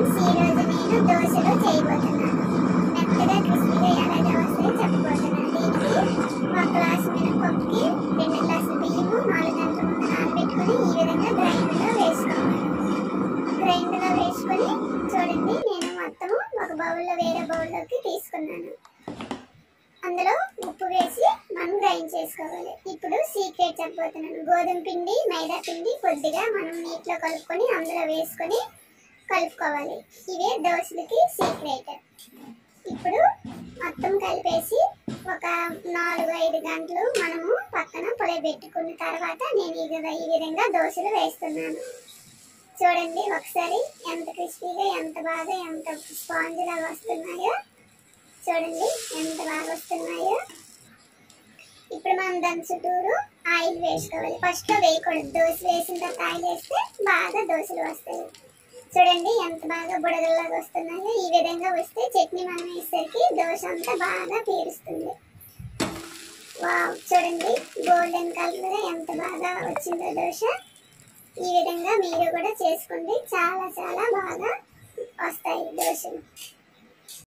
friends ఈ రోజు నేను దోశలు చేయబోతున్నాను మెత్తగా క్రిస్పీగా ఎలాగా వస్తాయో చెప్పబోతున్నాను దీనికి ఒక గ్లాసు మినపప్పుకి రెండు గ్లాసులు బియ్యము నాలుగు గంటల ముందు నానబెట్టుకొని ఈ విధంగా గ్రైండర్లో వేసుకోవాలి గ్రైండర్లో వేసుకొని చూడండి నేను మొత్తము ఒక బౌల్లో వేరే బౌల్లోకి తీసుకున్నాను అందులో ఉప్పు వేసి మనం గ్రైండ్ చేసుకోవాలి ఇప్పుడు సీక్రెట్ చెప్పబోతున్నాను గోధుమ పిండి మైదా పిండి కొద్దిగా మనం నీటిలో కలుపుకొని అందులో వేసుకొని కలుపుకోవాలి ఇవే దోశలకి సీక్రెట్ ఇప్పుడు మొత్తం కలిపేసి ఒక నాలుగు ఐదు గంటలు మనము పక్కన పొలబెట్టుకున్న తర్వాత నేను ఈ విధ- ఈ విధంగా దోశలు వేస్తున్నాను చూడండి ఒకసారి ఎంత క్రిస్పీగా ఎంత బాగా ఎంత స్పాంజ్ లాగా వస్తున్నాయో చూడండి ఎంత బాగా వస్తున్నాయో ఇప్పుడు మనం దాని చుట్టూరు ఆయిల్ వేసుకోవాలి ఫస్ట్ లో వేయకూడదు దోశ వేసిన తర్వాత ఆయిల్ వేస్తే బాగా దోశలు వస్తాయి చూడండి ఎంత బాగా బుడగల్లాగా వస్తున్నాయో ఈ విధంగా వస్తే చట్నీ మనం వేసేసరికి దోశ అంతా బాగా పీరుస్తుంది వావ్ చూడండి గోల్డెన్ కలర్ ఎంత బాగా వచ్చిందో దోశ ఈ విధంగా మీరు కూడా చేసుకోండి చాలా చాలా బాగా వస్తాయి దోశలు